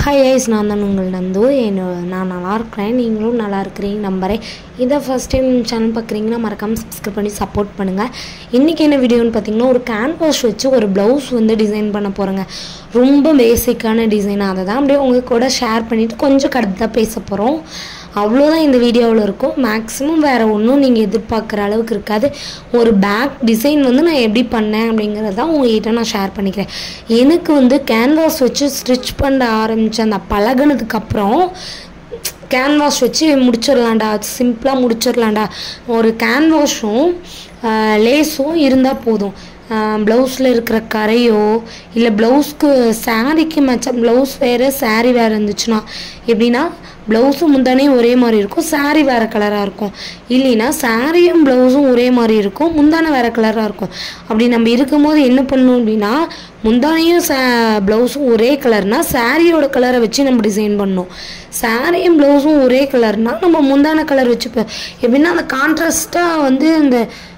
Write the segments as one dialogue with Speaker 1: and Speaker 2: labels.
Speaker 1: hi ice நான் தான் உங்கள் நந்து என்னோட நான் நல்லா இருக்கிறேன் நீங்களும் நல்லா இருக்கிறீங்க நம்புறேன் இதை ஃபஸ்ட் டைம் சேனல் பார்க்குறீங்கன்னா மறக்காமல் சப்ஸ்கிரைப் பண்ணி சப்போர்ட் பண்ணுங்கள் இன்றைக்கி என்ன வீடியோன்னு பார்த்தீங்கன்னா ஒரு கேன்வாஸ் வச்சு ஒரு ப்ளவுஸ் வந்து டிசைன் பண்ண போகிறேங்க ரொம்ப பேசிக்கான டிசைன் அதை தான் அப்படியே உங்கள் கூட ஷேர் பண்ணிவிட்டு கொஞ்சம் கடுத்தாக பேச போகிறோம் அவ்வளோதான் இந்த வீடியோவில் இருக்கும் மேக்ஸிமம் வேறு ஒன்றும் நீங்கள் எதிர்பார்க்குற அளவுக்கு இருக்காது ஒரு பேக் டிசைன் வந்து நான் எப்படி பண்ணேன் அப்படிங்கிறத தான் உங்ககிட்ட நான் ஷேர் பண்ணிக்கிறேன் எனக்கு வந்து கேன்வாஸ் வச்சு ஸ்டிச் பண்ண ஆரம்பித்த அந்த பழகுனதுக்கப்புறம் கேன்வாஸ் வச்சு முடிச்சிடலாம்டா சிம்பிளாக முடிச்சிடலாம்டா ஒரு கேன்வாஸும் லேஸும் இருந்தால் போதும் ப்ளவுஸில் இருக்கிற கரையோ இல்லை ப்ளவுஸ்க்கு சாரீக்கு மேட்சாக ப்ளவுஸ் வேறு சாரீ வேறு இருந்துச்சுன்னா எப்படின்னா ப்ளவுஸும் முந்தானையும் ஒரே மாதிரி இருக்கும் சாரீ வேறு கலராக இருக்கும் இல்லைன்னா சாரியும் ப்ளவுஸும் ஒரே மாதிரி இருக்கும் முந்தானை வேறு கலராக இருக்கும் அப்படி நம்ம இருக்கும்போது என்ன பண்ணணும் அப்படின்னா முந்தானையும் சா ப்ளவுஸும் ஒரே கலர்னால் சாரியோட கலரை வச்சு நம்ம டிசைன் பண்ணணும் சாரியும் ப்ளவுஸும் ஒரே கலர்னால் நம்ம முந்தான கலர் வச்சு எப்படின்னா அந்த கான்ட்ராஸ்ட்டாக வந்து இந்த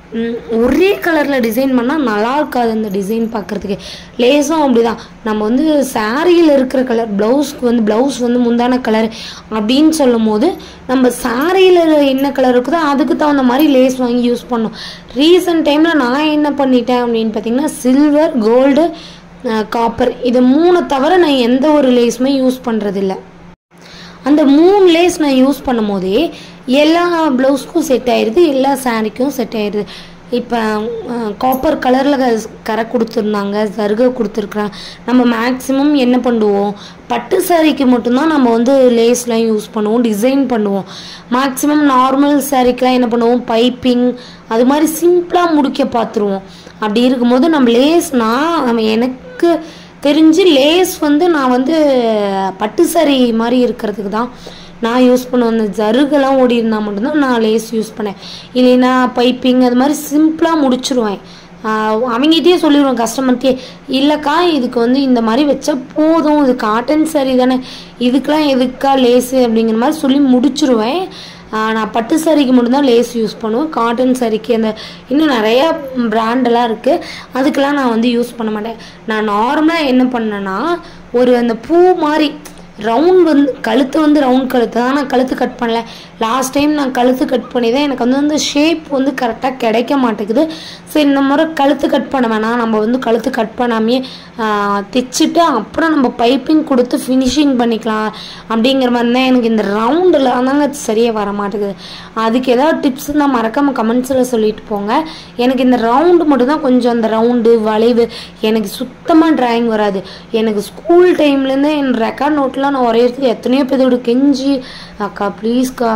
Speaker 1: ஒரே கலரில் டிசைன் பண்ணால் நல்லா இருக்காது அந்த டிசைன் பார்க்குறதுக்கு லேஸும் அப்படிதான் நம்ம வந்து சாரியில் இருக்கிற கலர் ப்ளவுஸ்க்கு வந்து ப்ளவுஸ் வந்து முந்தான கலர் அப்படின்னு சொல்லும் போது நம்ம சாரியில் என்ன கலர் இருக்குதோ அதுக்கு தகுந்த மாதிரி லேஸ் வாங்கி யூஸ் பண்ணோம் ரீசன்ட் டைமில் நான் என்ன பண்ணிட்டேன் அப்படின்னு பார்த்தீங்கன்னா சில்வர் கோல்டு காப்பர் இது மூணை தவிர நான் எந்த ஒரு லேஸுமே யூஸ் பண்ணுறதில்ல அந்த மூணு லேஸ் நான் யூஸ் பண்ணும் போதே எல்லா ப்ளவுஸ்க்கும் செட் ஆயிடுது எல்லா சாரிக்கும் செட் ஆயிடுது இப்போ காப்பர் கலரில் கரை கொடுத்துருந்தாங்க சருகை கொடுத்துருக்குறாங்க நம்ம மேக்ஸிமம் என்ன பண்ணுவோம் பட்டு சாரிக்கு மட்டும்தான் நம்ம வந்து லேஸ்லாம் யூஸ் பண்ணுவோம் டிசைன் பண்ணுவோம் மேக்ஸிமம் நார்மல் சாரிக்கெலாம் என்ன பண்ணுவோம் பைப்பிங் அது மாதிரி சிம்பிளாக முடிக்க பார்த்துருவோம் அப்படி இருக்கும்போது நம்ம லேஸ்னால் நம்ம எனக்கு தெரிஞ்சு லேஸ் வந்து நான் வந்து பட்டு சாரி மாதிரி இருக்கிறதுக்கு தான் நான் யூஸ் பண்ணுவேன் அந்த ஜருகெல்லாம் ஓடி இருந்தால் மட்டும்தான் நான் லேஸ் யூஸ் பண்ணேன் இல்லைன்னா பைப்பிங் அது மாதிரி சிம்பிளாக முடிச்சிருவேன் அவங்ககிட்டயே சொல்லிடுவேன் கஸ்டமர்க்கே இல்லைக்கா இதுக்கு வந்து இந்த மாதிரி வச்சா போதும் இது காட்டன் சாரி தானே இதுக்கெலாம் எதுக்கா லேஸு அப்படிங்கிற மாதிரி சொல்லி முடிச்சிருவேன் நான் பட்டு சாரிக்கு மட்டும்தான் லேஸ் யூஸ் பண்ணுவேன் காட்டன் சாரிக்கு அந்த இன்னும் நிறையா பிராண்டெல்லாம் இருக்குது அதுக்கெலாம் நான் வந்து யூஸ் பண்ண மாட்டேன் நான் நார்மலாக என்ன பண்ணேன்னா ஒரு அந்த பூ மாதிரி ரவுண்ட் வந்து கழுத்து வந்து ரவுண்ட் கழுத்து தான் நான் கழுத்து கட் பண்ணல லாஸ்ட் டைம் நான் கழுத்து கட் பண்ணி தான் எனக்கு வந்து அந்த ஷேப் வந்து கரெக்டாக கிடைக்க மாட்டேங்குது சரி இந்த முறை கழுத்து கட் பண்ண வேணாம் நம்ம வந்து கழுத்து கட் பண்ணாமையே தைச்சிட்டு அப்புறம் நம்ம பைப்பிங் கொடுத்து ஃபினிஷிங் பண்ணிக்கலாம் அப்படிங்கிற மாதிரி தான் எனக்கு இந்த ரவுண்டில் தாங்க சரியாக வர மாட்டேங்குது அதுக்கு ஏதாவது டிப்ஸ் தான் மறக்காமல் கமெண்ட்ஸில் சொல்லிட்டு போங்க எனக்கு இந்த ரவுண்டு மட்டும்தான் கொஞ்சம் அந்த ரவுண்டு வளைவு எனக்கு சுத்தமாக ட்ராயிங் வராது எனக்கு ஸ்கூல் டைம்லேருந்து என் ரெக்கார்ட் நோட்டில் நான் வரைகிறதுக்கு எத்தனையோ பேரோட கெஞ்சி அக்கா ப்ளீஸ்க்கா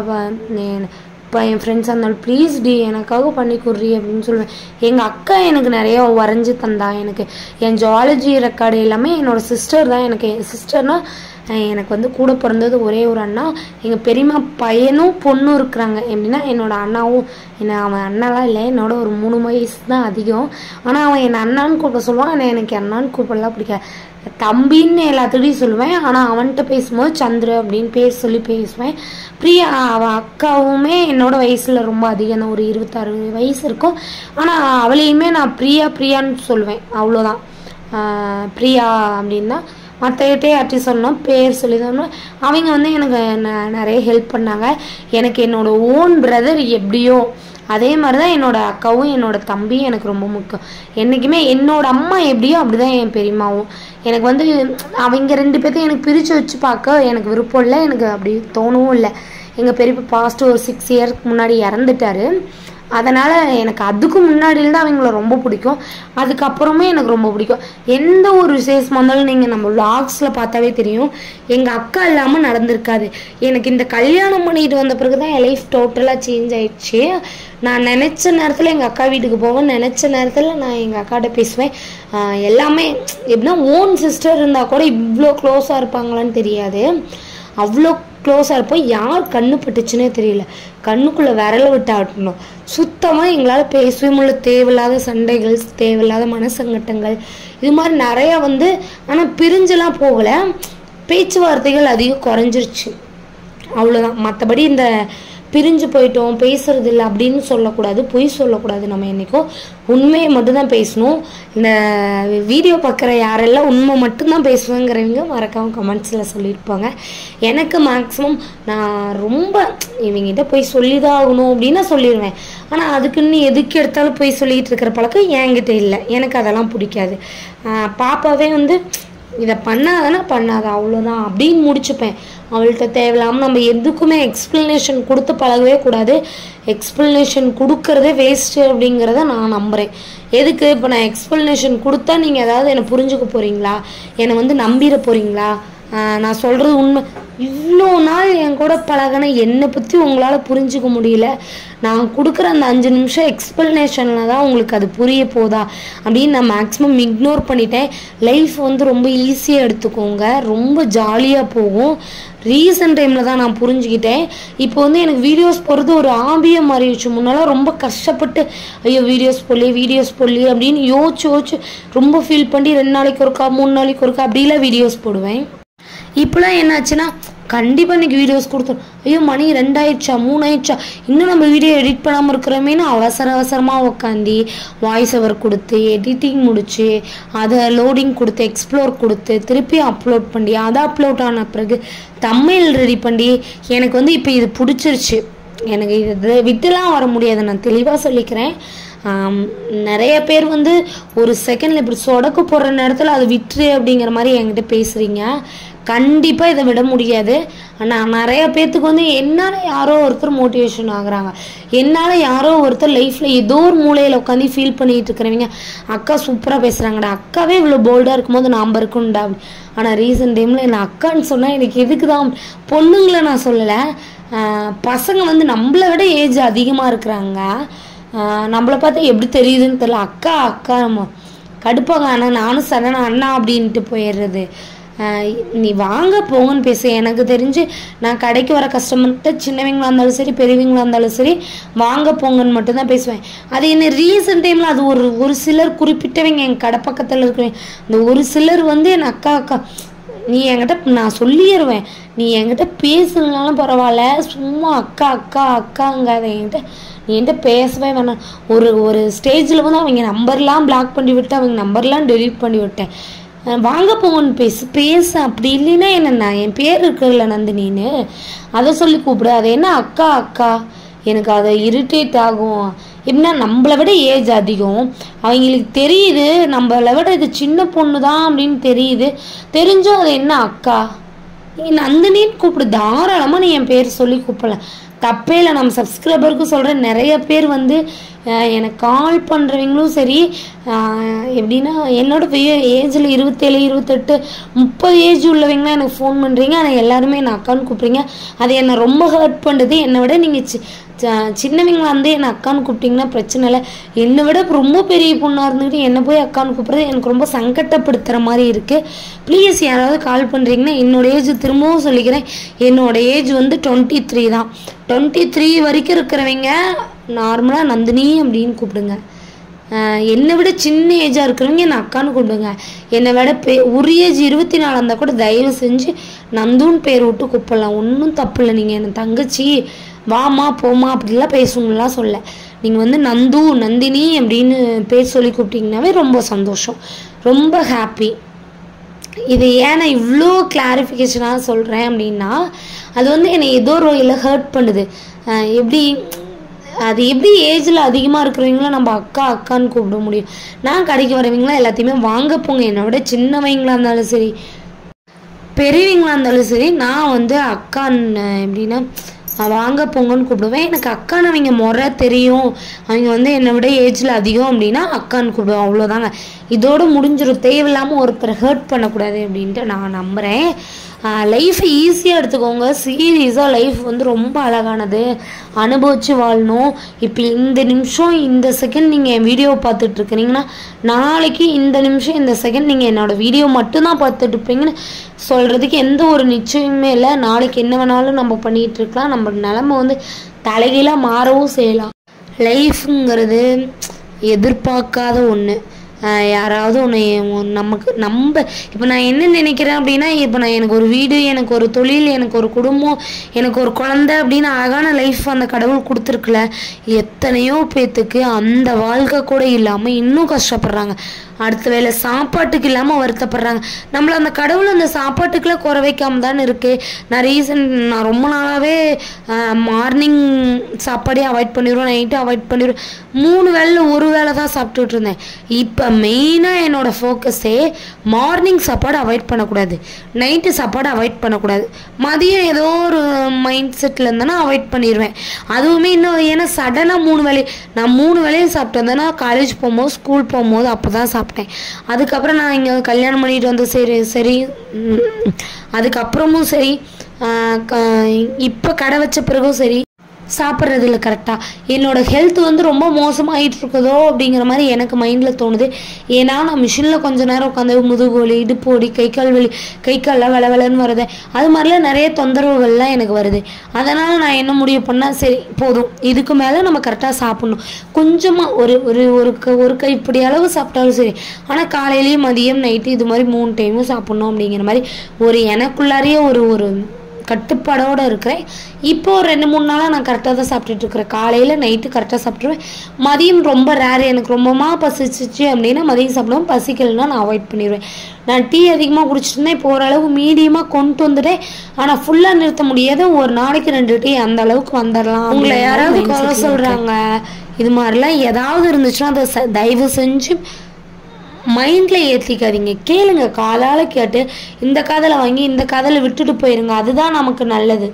Speaker 1: இப்போ என் ஃப்ரெண்ட்ஸாக இருந்தாலும் ப்ளீஸ் டி எனக்காக பண்ணி கொடுறி அப்படின்னு சொல்லுவேன் எங்கள் அக்கா எனக்கு நிறைய வரைஞ்சி தந்தா எனக்கு என் ஜுவாலஜி ரெக்கார்டு எல்லாமே என்னோடய சிஸ்டர் தான் எனக்கு என் சிஸ்டர்னால் எனக்கு வந்து கூட பிறந்தது ஒரே ஒரு அண்ணா எங்கள் பெரியம்மா பையனும் பொண்ணும் இருக்கிறாங்க எப்படின்னா என்னோடய அண்ணாவும் என்ன அவன் அண்ணாலாம் இல்லை என்னோட ஒரு மூணு வயசு தான் அதிகம் ஆனால் அவன் என்னை அண்ணான்னு கூப்பிட சொல்லுவான் ஆனால் எனக்கு அண்ணான்னு கூப்பிடலாம் பிடிக்காது தம்பின்னு எல்லாத்துடையும் சொல்லுவேன் ஆனால் அவன்கிட்ட பேசும்போது சந்திர அப்படின்னு பேர் சொல்லி பேசுவேன் பிரியா அவன் அக்காவுமே என்னோட வயசில் ரொம்ப அதிகம் தான் ஒரு இருபத்தாறு வயசு இருக்கும் ஆனால் அவளையுமே நான் பிரியா பிரியான்னு சொல்லுவேன் அவ்வளோதான் பிரியா அப்படின்னா மற்றகிட்டே யார்ட்டையும் சொல்லணும் பேர் சொல்லி தரணும் அவங்க வந்து எனக்கு நிறைய ஹெல்ப் பண்ணாங்க எனக்கு என்னோடய ஓன் பிரதர் எப்படியோ அதே மாதிரி தான் என்னோடய அக்காவும் என்னோடய தம்பியும் எனக்கு ரொம்ப முக்கியம் என்றைக்குமே என்னோடய அம்மா எப்படியோ அப்படி தான் என் பெரியம்மாவும் எனக்கு வந்து அவங்க ரெண்டு பேர்த்தையும் எனக்கு பிரித்து வச்சு பார்க்க எனக்கு விருப்பம் இல்லை எனக்கு அப்படி தோணவும் இல்லை எங்கள் பெரியப்பா பாஸ்ட் ஒரு சிக்ஸ் இயர்க்கு முன்னாடி இறந்துட்டாரு அதனால் எனக்கு அதுக்கு முன்னாடியில்தான் அவங்கள ரொம்ப பிடிக்கும் அதுக்கப்புறமே எனக்கு ரொம்ப பிடிக்கும் எந்த ஒரு விசேஷமாக இருந்தாலும் நீங்கள் நம்ம விளாக்ஸில் பார்த்தாவே தெரியும் எங்கள் அக்கா இல்லாமல் நடந்திருக்காது எனக்கு இந்த கல்யாணம் பண்ணிட்டு வந்த பிறகு தான் என் லைஃப் டோட்டலாக சேஞ்ச் ஆயிடுச்சு நான் நினச்ச நேரத்தில் எங்கள் அக்கா வீட்டுக்கு போவேன் நினச்ச நேரத்தில் நான் எங்கள் அக்காட்ட பேசுவேன் எல்லாமே எப்படின்னா ஓன் சிஸ்டர் இருந்தால் கூட இவ்வளோ க்ளோஸாக இருப்பாங்களான்னு தெரியாது அவ்வளோ க்ளோஸாக இருப்போம் யார் கண்ணு பட்டுச்சுன்னே தெரியல கண்ணுக்குள்ளே விரல விட்டு ஆட்டணும் சுத்தமாக எங்களால் பேசவே முடியல தேவையில்லாத சண்டைகள் தேவையில்லாத மனசங்கட்டங்கள் இது மாதிரி நிறையா வந்து ஆனால் பிரிஞ்செல்லாம் போகலை பேச்சுவார்த்தைகள் அதிகம் குறைஞ்சிருச்சு அவ்வளோதான் மற்றபடி இந்த பிரிஞ்சு போயிட்டோம் பேசுறது இல்லை அப்படின்னு சொல்லக்கூடாது பொய் சொல்லக்கூடாது நம்ம என்றைக்கும் உண்மையை மட்டும்தான் பேசணும் இந்த வீடியோ பார்க்குற யாரெல்லாம் உண்மை மட்டும்தான் பேசுவேங்கிறவங்க மறக்காம கமெண்ட்ஸில் சொல்லியிருப்பாங்க எனக்கு மேக்ஸிமம் நான் ரொம்ப இவங்ககிட்ட போய் சொல்லி தான் ஆகணும் அப்படின்னா சொல்லிடுவேன் ஆனால் அதுக்குன்னு எதுக்கு எடுத்தாலும் போய் சொல்லிட்டு இருக்கிற பழக்கம் என்கிட்ட இல்லை எனக்கு அதெல்லாம் பிடிக்காது ஆஹ் பாப்பாவே வந்து இதை பண்ணாதானே பண்ணாத அவ்வளோதான் அப்படின்னு முடிச்சுப்பேன் அவள்கிட்ட தேவையில்லாமல் நம்ம எதுக்குமே எக்ஸ்ப்ளனேஷன் கொடுத்து பழகவே கூடாது எக்ஸ்ப்ளனேஷன் கொடுக்கறதே வேஸ்ட்டு அப்படிங்கிறத நான் நம்புகிறேன் எதுக்கு இப்போ நான் எக்ஸ்ப்ளனேஷன் கொடுத்தா நீங்கள் ஏதாவது என்னை புரிஞ்சுக்க போகிறீங்களா என்னை வந்து நம்பிட போகிறீங்களா நான் சொல்கிறது உண்மை இவ்வளோ நாள் என் கூட பழகின என்னை பற்றி உங்களால் புரிஞ்சுக்க முடியல நான் கொடுக்குற அந்த அஞ்சு நிமிஷம் எக்ஸ்பிளனேஷனில் தான் உங்களுக்கு அது புரிய போதா அப்படின்னு நான் மேக்ஸிமம் இக்னோர் பண்ணிட்டேன் லைஃப் வந்து ரொம்ப ஈஸியாக எடுத்துக்கோங்க ரொம்ப ஜாலியாக போகும் ரீசன்ட் டைமில் தான் நான் புரிஞ்சுக்கிட்டேன் இப்போ வந்து எனக்கு வீடியோஸ் போடுறது ஒரு ஆபியாக மாறிடுச்சு முன்னெல்லாம் ரொம்ப கஷ்டப்பட்டு ஐயோ வீடியோஸ் போடலையே வீடியோஸ் போடலையே அப்படின்னு யோசிச்சு யோசிச்சு ரொம்ப ஃபீல் பண்ணி ரெண்டு நாளைக்கு ஒருக்கா மூணு நாளைக்கு ஒருக்கா அப்படிலாம் வீடியோஸ் போடுவேன் இப்போலாம் என்னாச்சுன்னா கண்டிப்பாக இன்னைக்கு வீடியோஸ் கொடுத்தோம் ஐயோ மணி ரெண்டாயிடுச்சா மூணாயிடுச்சா இன்னும் நம்ம வீடியோ எடிட் பண்ணாமல் இருக்கிறோமேனு அவசர அவசரமாக உட்காந்து வாய்ஸ் ஓவர் கொடுத்து எடிட்டிங் முடிச்சு அதை லோடிங் கொடுத்து எக்ஸ்ப்ளோர் கொடுத்து திருப்பி அப்லோட் பண்ணி அதை அப்லோட் ஆன பிறகு தமிழ் ரெடி பண்ணி எனக்கு வந்து இப்போ இது பிடிச்சிருச்சு எனக்கு இது விட்டுலாம் வர முடியாது நான் தெளிவாக சொல்லிக்கிறேன் ஆம், நிறைய பேர் வந்து ஒரு செகண்டில் இப்படி சொடக்கு போடுற நேரத்தில் அது விட்டுரு அப்படிங்கிற மாதிரி என்கிட்ட பேசுகிறீங்க கண்டிப்பாக இதை விட முடியாது ஆனால் நிறைய பேர்த்துக்கு வந்து என்னால் யாரோ ஒருத்தர் மோட்டிவேஷன் ஆகுறாங்க என்னால் யாரோ ஒருத்தர் லைஃப்பில் ஏதோ ஒரு மூலையில் உட்காந்து ஃபீல் பண்ணிட்டு இருக்கிறவங்க அக்கா சூப்பராக பேசுகிறாங்கடா அக்காவே இவ்வளோ போல்டாக இருக்கும்போது நாம் இருக்கணும்டா ஆனால் ரீசன்ட் டைமில் என்ன அக்கான்னு சொன்னால் எனக்கு எதுக்கு தான் பொண்ணுங்களை நான் சொல்லலை ஆஹ் பசங்க வந்து நம்மளை விட ஏஜ் அதிகமாக இருக்கிறாங்க ஆஹ் நம்மளை பார்த்தா எப்படி தெரியுதுன்னு தெரியல அக்கா அக்கா நம்ம கடுப்பாங்க ஆனால் நானும் சரணா அண்ணா அப்படின்ட்டு போயிடுறது ஆஹ் நீ வாங்க போங்கன்னு பேசு எனக்கு தெரிஞ்சு நான் கடைக்கு வர கஸ்டமர்கிட்ட சின்னவங்களா இருந்தாலும் சரி பெரியவங்களா இருந்தாலும் சரி வாங்க போங்கன்னு மட்டும்தான் பேசுவேன் அது என்ன ரீசன்ட் டைமில் அது ஒரு ஒரு சிலர் குறிப்பிட்டவங்க என் கடை பக்கத்தில் இருக்கிறவங்க இந்த ஒரு சிலர் வந்து என் அக்கா அக்கா நீ என்கிட்ட நான் சொல்லிடுவேன் நீ என்கிட்ட பேசுனாலும் பரவாயில்ல சும்மா அக்கா அக்கா அக்காங்காத என்கிட்ட நீ என்கிட்ட பேசவே வேணாம் ஒரு ஒரு ஸ்டேஜில் வந்து அவங்க நம்பர்லாம் பிளாக் பண்ணி விட்டு அவங்க நம்பர்லாம் டெலீட் பண்ணி விட்டேன் அஹ் வாங்க போங்கன்னு பேசு பேசு அப்படி இல்லைன்னா என்ன நான் என் பேர் இருக்குல்ல நந்தினின்னு அதை சொல்லி கூப்பிடு அது என்ன அக்கா அக்கா எனக்கு அதை இரிட்டேட் ஆகும் எப்படின்னா நம்மளை விட ஏஜ் அதிகம் அவங்களுக்கு தெரியுது நம்மளை விட இது சின்ன பொண்ணு தான் அப்படின்னு தெரியுது தெரிஞ்சும் அது என்ன அக்கா நீ நந்தினின்னு கூப்பிடு தாராளமாக நீ என் பேர் சொல்லி கூப்பிடலாம் தப்பே இல்லை நம்ம சப்ஸ்கிரைபருக்கும் சொல்கிறேன் நிறைய பேர் வந்து அஹ், எனக்கு கால் பண்ணுறவங்களும் சரி அஹ், எப்படின்னா என்னோட ஏஜில் இருபத்தேழு இருபத்தெட்டு முப்பது ஏஜ் உள்ளவங்களாம் எனக்கு ஃபோன் பண்ணுறீங்க ஆனால் எல்லாருமே என்னை அக்கான்னு கூப்பிட்றீங்க அது என்னை ரொம்ப ஹர்ட் பண்ணுது என்னை விட நீங்கள் சி ச- சின்னவங்களா வந்து என்னை அக்கான்னு கூப்பிட்டீங்கன்னா பிரச்சனை இல்லை என்னை விட ரொம்ப பெரிய பொண்ணாக இருந்துக்கிட்டு என்னை போய் அக்கான்னு கூப்பிட்றது எனக்கு ரொம்ப சங்கட்டப்படுத்துகிற மாதிரி இருக்குது ப்ளீஸ் யாராவது கால் பண்ணுறீங்கன்னா என்னோட ஏஜ் திரும்பவும் சொல்லிக்கிறேன் என்னோட ஏஜ் வந்து டுவெண்ட்டி த்ரீ தான் டுவெண்ட்டி த்ரீ வரைக்கும் இருக்கிறவங்க நார்மலாக நந்தினி அப்படின்னு கூப்பிடுங்க ஆஹ் என்னை விட சின்ன ஏஜாக இருக்கிறவங்க என்னை அக்கான்னு கூப்பிடுங்க என்னை விட பே ஒரு ஏஜ் இருபத்தி நாலு இருந்தால் கூட தயவு செஞ்சு நந்துன்னு பேர் விட்டு கூப்பிடலாம் ஒன்றும் தப்பு இல்லை நீங்கள் என் தங்கச்சி வாமா போமா அப்படிலாம் பேசணும்லாம் சொல்ல நீங்கள் வந்து நந்து நந்தினி அப்படின்னு பேர் சொல்லி கூப்பிட்டீங்கன்னாவே ரொம்ப சந்தோஷம் ரொம்ப ஹாப்பி இது ஏன் நான் இவ்வளோ கிளாரிஃபிகேஷனாக சொல்கிறேன் அப்படின்னா அது வந்து என்னை ஏதோ ஒரு வகையில் ஹர்ட் பண்ணுது அஹ் எப்படி அது எப்படி ஏஜில் அதிகமாக இருக்கிறவங்கள நம்ம அக்கா அக்கான்னு கூப்பிட முடியும் நான் கடைக்கு வரவங்களாம் எல்லாத்தையுமே வாங்க போங்க என்னை விட சின்னவங்களா இருந்தாலும் சரி பெரியவங்களா இருந்தாலும் சரி நான் வந்து அக்கான்னு எப்படின்னா அஹ் வாங்க போங்கன்னு கூப்பிடுவேன் எனக்கு அக்கான்னு அவங்க முறை தெரியும் அவங்க வந்து என்னை விட ஏஜில் அதிகம் அப்படின்னா அக்கான்னு கூப்பிடுவேன் அவ்வளோதாங்க இதோட முடிஞ்சிடும் தேவையில்லாமல் ஒருத்தரை ஹர்ட் பண்ணக்கூடாது அப்படின்ட்டு நான் நம்புகிறேன் லைஃப்பை ஈஸியாக எடுத்துக்கோங்க சீரியஸாக லைஃப் வந்து ரொம்ப அழகானது அனுபவிச்சு வாழணும் இப்போ இந்த நிமிஷம் இந்த செகண்ட் நீங்கள் என் வீடியோ பார்த்துட்டு இருக்கிறீங்கன்னா நாளைக்கு இந்த நிமிஷம் இந்த செகண்ட் நீங்கள் என்னோட வீடியோ மட்டும்தான் பார்த்துட்டு இருப்பீங்கன்னு சொல்கிறதுக்கு எந்த ஒரு நிச்சயமே இல்லை நாளைக்கு என்ன வேணாலும் நம்ம பண்ணிகிட்டு இருக்கலாம் நம்ம நிலமை வந்து தலைகீழாக மாறவும் செய்யலாம் லைஃப்ங்கிறது எதிர்பார்க்காத ஒன்று ஆஹ் யாராவது ஒன்று நமக்கு நம்ம இப்போ நான் என்ன நினைக்கிறேன் அப்படின்னா இப்போ நான் எனக்கு ஒரு வீடு எனக்கு ஒரு தொழில் எனக்கு ஒரு குடும்பம் எனக்கு ஒரு குழந்தை அப்படின்னு அழகான லைஃப் அந்த கடவுள் கொடுத்துருக்குல எத்தனையோ பேத்துக்கு அந்த வாழ்க்கை கூட இல்லாமல் இன்னும் கஷ்டப்படுறாங்க அடுத்த வேளை சாப்பாட்டுக்கு இல்லாமல் வருத்தப்படுறாங்க நம்மள அந்த கடவுள் அந்த சாப்பாட்டுக்குலாம் குறை வைக்காம தானே இருக்கு நான் ரீசன்ட் நான் ரொம்ப நாளாகவே மார்னிங் சாப்பாடே அவாய்ட் பண்ணிடுவேன் நைட்டு அவாய்ட் பண்ணிடுவேன் மூணு வேளை ஒரு வேளை தான் சாப்பிட்டுட்டு இருந்தேன் இப்போ மெயினாக என்னோட ஃபோக்கஸே மார்னிங் சாப்பாடு அவாய்ட் பண்ணக்கூடாது நைட்டு சாப்பாடு அவாய்ட் பண்ணக்கூடாது மதியம் ஏதோ ஒரு மைண்ட் செட்டில் இருந்தேன்னா அவாய்ட் பண்ணிடுவேன் அதுவுமே இன்னும் ஏன்னா சடனாக மூணு வேலை நான் மூணு வேலையும் சாப்பிட்டு வந்தேன்னா காலேஜ் போகும்போது ஸ்கூல் போகும்போது அப்போ தான் சாப்பிட்டேன் அதுக்கப்புறம் நான் இங்கே கல்யாணம் பண்ணிட்டு வந்து சரி சரி ம், அதுக்கப்புறமும் சரி இப்போ கடை வச்ச பிறகும் சரி சாப்பிட்றது இல்லை கரெக்டாக என்னோட ஹெல்த் வந்து ரொம்ப மோசமாயிட்டு இருக்குதோ அப்படிங்கிற மாதிரி எனக்கு மைண்டில் தோணுது ஏன்னா நான் மிஷினில் கொஞ்ச நேரம் உட்காந்து முதுகு வலி இடுப்பு வலி கை கால் வலி கை கால்லாம் வெல வெலன்னு வருது அது மாதிரிலாம் நிறைய தொந்தரவுகள்லாம் எனக்கு வருது அதனால் நான் என்ன முடிவு பண்ணால் சரி போதும் இதுக்கு மேலே நம்ம கரெக்டாக சாப்பிட்ணும் கொஞ்சமாக ஒரு ஒரு ஒரு க ஒரு கைப்பிடி அளவு சாப்பிட்டாலும் சரி ஆனால் காலையிலேயும் மதியம் நைட்டு இது மாதிரி மூணு டைமும் சாப்பிட்ணும் அப்படிங்கிற மாதிரி ஒரு எனக்குள்ளாரையே ஒரு ஒரு கட்டுப்பாடோடு இருக்கிறேன் இப்போ ஒரு ரெண்டு மூணு நாளாக நான் கரெக்டாக தான் சாப்பிட்டுட்டு இருக்கிறேன் காலையில் நைட்டு கரெக்டாக சாப்பிட்ருவேன் மதியம் ரொம்ப ரேர் எனக்கு ரொம்பமா பசிச்சிச்சு அப்படின்னா மதியம் சாப்பிடுவேன் பசிக்கலைன்னா நான் அவாய்ட் பண்ணிடுவேன் நான் டீ அதிகமாக குடிச்சிட்டு இருந்தேன் இப்போ ஓரளவு மீடியமாக கொண்டு வந்துட்டேன் ஆனால் ஃபுல்லாக நிறுத்த முடியாத ஒரு நாளைக்கு ரெண்டு டீ அந்த அளவுக்கு வந்துடலாம் உங்களை யாராவது குறை சொல்கிறாங்க இது மாதிரிலாம் ஏதாவது இருந்துச்சுன்னா அதை ச- தயவு செஞ்சு மைண்டில் ஏற்றிக்காதீங்க கேளுங்க காலால் கேட்டு இந்த காதலை வாங்கி இந்த காதலை விட்டுட்டு போயிருங்க அதுதான் நமக்கு நல்லது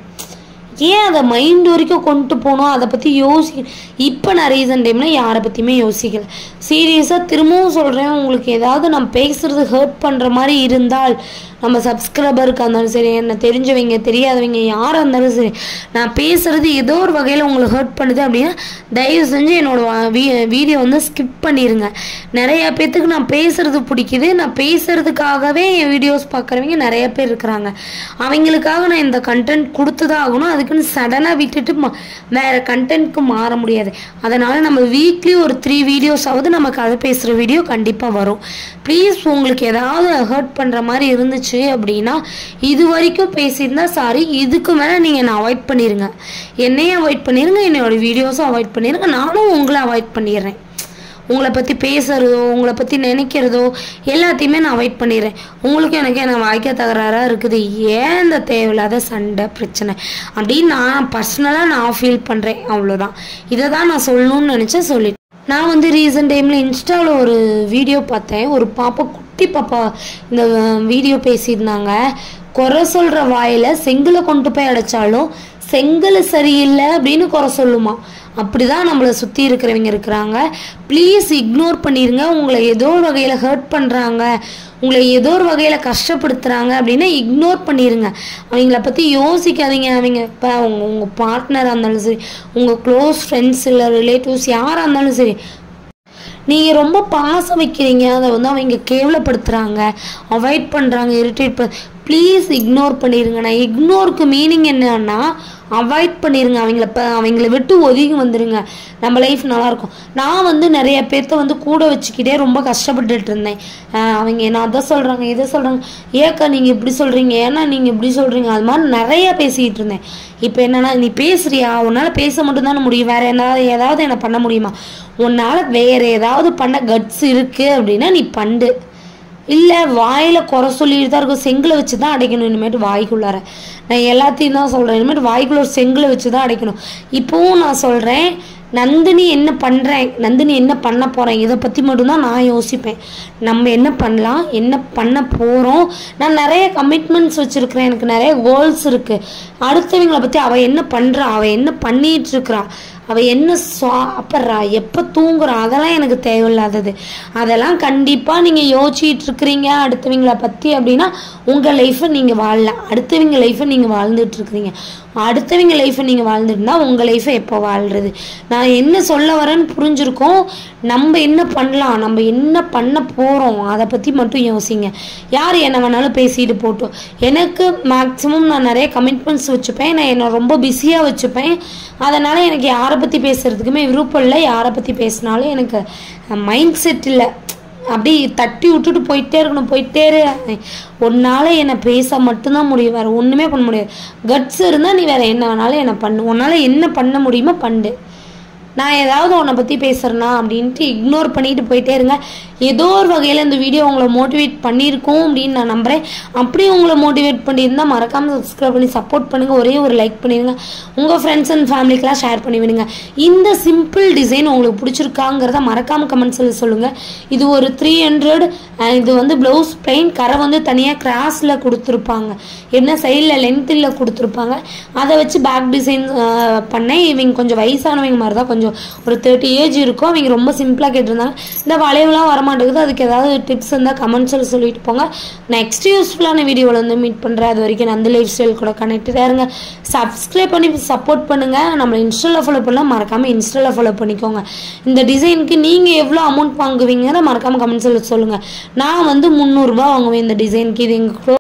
Speaker 1: ஏன் அதை மைண்ட் வரைக்கும் கொண்டு போகணும் அதை பற்றி யோசி இப்போ நான் ரீசன் டைம்ல யாரை பற்றியுமே யோசிக்கல சீரியஸாக திரும்பவும் சொல்கிறேன் உங்களுக்கு ஏதாவது நான் பேசுறது ஹர்ட் பண்ணுற மாதிரி இருந்தால் நம்ம சப்ஸ்கிரைபருக்கு இருந்தாலும் சரி என்ன தெரிஞ்சவங்க தெரியாதவங்க யாராக இருந்தாலும் சரி நான் பேசுறது ஏதோ ஒரு வகையில் உங்களை ஹர்ட் பண்ணுது அப்படின்னா தயவு செஞ்சு என்னோட வா- வீ- வீடியோ வந்து ஸ்கிப் பண்ணிடுங்க நிறைய பேர்த்துக்கு நான் பேசுறது பிடிக்குது நான் பேசுறதுக்காகவே என் வீடியோஸ் பார்க்குறவங்க நிறைய பேர் இருக்கிறாங்க அவங்களுக்காக நான் இந்த கண்டென்ட் கொடுத்து தான் ஆகணும் அதுக்குன்னு சடனாக விட்டுட்டு ம- வேற கண்டென்ட்க்கு மாற முடியாது அதனால நம்ம வீக்லி ஒரு த்ரீ வீடியோஸ் ஆகுது நம்ம கதை பேசுகிற வீடியோ கண்டிப்பாக வரும் ப்ளீஸ் உங்களுக்கு ஏதாவது ஹர்ட் பண்ணுற மாதிரி இருந்துச்சு அப்படின்னா இது வரைக்கும் பேசியிருந்தா சாரி இதுக்கு மேலே நீங்கள் என்னை அவாய்ட் பண்ணிடுங்க என்னையும் அவாய்ட் பண்ணிடுங்க என்னோட வீடியோஸும் அவாய்ட் பண்ணிடுங்க நானும் உங்களை அவாய்ட் பண்ணிடுறேன் உங்களை பற்றி பேசுகிறதோ உங்களை பற்றி நினைக்கிறதோ எல்லாத்தையுமே நான் அவாய்ட் பண்ணிடுறேன் உங்களுக்கும் எனக்கு எனக்கு வாய்க்க தகராறாக இருக்குது ஏன் இந்த தேவையில்லாத சண்டை பிரச்சனை அப்படின்னு நான் பர்சனலாக நான் ஃபீல் பண்ணுறேன் அவ்வளோதான் இதை தான் நான் சொல்லணும்னு நினச்சேன் சொல்லிட்டேன் நான் வந்து ரீசெண்ட் டைமில் இன்ஸ்டாவில் ஒரு வீடியோ பார்த்தேன் ஒரு பாப்பா குட்டி பாப்பா இந்த வீடியோ பேசியிருந்தாங்க குறை சொல்கிற வாயில் செங்கலை கொண்டு போய் அடைச்சாலும் செங்கல் சரியில்லை அப்படின்னு குறை சொல்லுமா அப்படிதான் நம்மளை சுற்றி இருக்கிறவங்க இருக்கிறாங்க ப்ளீஸ் இக்னோர் பண்ணிடுங்க உங்களை ஏதோ ஒரு வகையில் ஹர்ட் பண்ணுறாங்க உங்களை ஏதோ ஒரு வகையில் கஷ்டப்படுத்துகிறாங்க அப்படின்னா இக்னோர் பண்ணிடுங்க அவங்கள பற்றி யோசிக்காதீங்க அவங்க இப்போ உங்கள் உங்கள் பார்ட்னராக இருந்தாலும் சரி உங்கள் க்ளோஸ் ஃப்ரெண்ட்ஸ் இல்லை ரிலேட்டிவ்ஸ் யாராக இருந்தாலும் சரி நீங்கள் ரொம்ப பாசம் வைக்கிறீங்க அதை வந்து அவங்க கேவலப்படுத்துகிறாங்க அவாய்ட் பண்ணுறாங்க இரிட்டேட் பண்ண ப்ளீஸ் இக்னோர் பண்ணிடுங்க நான் இக்னோருக்கு மீனிங் என்னன்னா அவாய்ட் பண்ணிடுங்க அவங்கள ப அவங்கள விட்டு ஒதுங்கி வந்துடுங்க நம்ம லைஃப் நல்லாயிருக்கும் நான் வந்து நிறைய பேர்த்த வந்து கூட வச்சுக்கிட்டே ரொம்ப கஷ்டப்பட்டுட்டு இருந்தேன் ஆஹ் அவங்க என்ன அதை சொல்கிறாங்க இதை சொல்கிறாங்க ஏக்கா நீங்கள் இப்படி சொல்கிறீங்க ஏன்னா நீங்கள் இப்படி சொல்கிறீங்க அது மாதிரி நிறைய பேசிக்கிட்டு இருந்தேன் இப்போ என்னன்னா நீ பேசுறியா உன்னால் பேச மட்டும்தானே முடியும் வேற ஏதாவது ஏதாவது என்ன பண்ண முடியுமா உன்னால் வேற ஏதாவது பண்ண கட்ஸ் இருக்கு அப்படின்னா நீ பண்ணு இல்லை வாயில் குறை சொல்லிட்டு தான் இருக்கும் செங்கலை வச்சு தான் அடைக்கணும் இனிமேட்டு வாய்க்குள்ளார நான் எல்லாத்தையும் தான் சொல்கிறேன் இனிமேட்டு வாய்க்குள்ள ஒரு செங்கலை வச்சு தான் அடைக்கணும் இப்போவும் நான் சொல்கிறேன் நந்தினி என்ன பண்ணுறேன் நந்தினி என்ன பண்ண போகிறேன் இதை பற்றி மட்டும்தான் நான் யோசிப்பேன் நம்ம என்ன பண்ணலாம் என்ன பண்ண போகிறோம் நான் நிறைய கமிட்மெண்ட்ஸ் வச்சுருக்கிறேன் எனக்கு நிறைய கோல்ஸ் இருக்குது அடுத்தவங்களை பற்றி அவள் என்ன பண்ணுறா அவள் என்ன பண்ணிட்டு இருக்கிறா அவள் என்ன சாப்பிட்றா எப்போ தூங்குறா அதெல்லாம் எனக்கு தேவையில்லாதது அதெல்லாம் கண்டிப்பாக நீங்கள் யோசிச்சுட்டு இருக்கிறீங்க அடுத்தவங்கள பற்றி அப்படின்னா உங்கள் லைஃப்பை நீங்கள் வாழலாம் அடுத்தவங்க லைஃப்பை நீங்கள் வாழ்ந்துட்டு இருக்கிறீங்க அடுத்தவங்க லைஃப்பை நீங்கள் வாழ்ந்துட்டு இருந்தா உங்கள் லைஃப்பை எப்போ வாழ்றது நான் என்ன சொல்ல வரேன்னு புரிஞ்சிருக்கோம் நம்ம என்ன பண்ணலாம் நம்ம என்ன பண்ண போகிறோம் அதை பற்றி மட்டும் யோசிங்க யார் என்ன வேணாலும் பேசிட்டு போட்டோம் எனக்கு மேக்ஸிமம் நான் நிறைய கமிட்மெண்ட்ஸ் வச்சுப்பேன் நான் என்னை ரொம்ப பிஸியாக வச்சுப்பேன் அதனால் எனக்கு யாரை பற்றி பேசுகிறதுக்குமே விருப்பம் இல்லை யாரை பற்றி பேசினாலும் எனக்கு மைண்ட் செட் இல்லை அப்படி தட்டி விட்டுட்டு போயிட்டே இருக்கணும் போயிட்டே இரு உன்னால் என்னை பேச மட்டும்தான் முடியும் வேறு ஒன்றுமே பண்ண முடியாது கட்ஸ் இருந்தால் நீ வேறு என்ன வேணாலும் என்னை பண்ணு உன்னால் என்ன பண்ண முடியுமோ பண்ணு நான் ஏதாவது உன்னை பற்றி பேசுகிறேனா அப்படின்ட்டு இக்னோர் பண்ணிட்டு போயிட்டே இருங்க ஏதோ ஒரு வகையில் இந்த வீடியோ உங்களை மோட்டிவேட் பண்ணியிருக்கோம் அப்படின்னு நான் நம்புகிறேன் அப்படியே உங்களை மோட்டிவேட் பண்ணியிருந்தால் மறக்காமல் சப்ஸ்கிரைப் பண்ணி சப்போர்ட் பண்ணுங்கள் ஒரே ஒரு லைக் பண்ணிடுங்க உங்கள் ஃப்ரெண்ட்ஸ் அண்ட் ஃபேமிலிக்கெலாம் ஷேர் பண்ணி விடுங்க இந்த சிம்பிள் டிசைன் உங்களுக்கு பிடிச்சிருக்காங்கிறத மறக்காமல் கமெண்ட்ஸில் சொல்லுங்கள் இது ஒரு த்ரீ ஹண்ட்ரட் இது வந்து ப்ளவுஸ் பிளைன் கரை வந்து தனியாக கிராஸில் கொடுத்துருப்பாங்க என்ன சைடில் லென்த்தில் கொடுத்துருப்பாங்க அதை வச்சு பேக் டிசைன் பண்ணேன் இவங்க கொஞ்சம் வயசானவங்க மாதிரி தான் கொஞ்சம் ஒரு தேர்ட்டி ஏஜ் இருக்கும் அவங்க ரொம்ப சிம்பிளாக கேட்டிருந்தாங்க இந்த வளைவுலாம் வரமாட்டேங்குது அதுக்கு ஏதாவது டிப்ஸ் இருந்தால் கமெண்ட்ஸில் சொல்லிட்டு போங்க நெக்ஸ்ட் யூஸ்ஃபுல்லான வீடியோவில் வந்து மீட் பண்ணுறேன் அது வரைக்கும் நான் அந்த லைஃப் ஸ்டைல் கூட கனெக்டடாக இருங்க சப்ஸ்கிரைப் பண்ணி சப்போர்ட் பண்ணுங்கள் நம்மளை இன்ஸ்டாவில் ஃபாலோ பண்ணலாம் மறக்காமல் இன்ஸ்டாவில் ஃபாலோ பண்ணிக்கோங்க இந்த டிசைனுக்கு நீங்கள் எவ்வளோ அமௌண்ட் வாங்குவீங்கன்னு மறக்காமல் கமெண்ட்ஸில் சொல்லுங்கள் நான் வந்து முந்நூறுரூபா வாங்குவேன் இந்த டிசைனுக்கு இது எங்கள்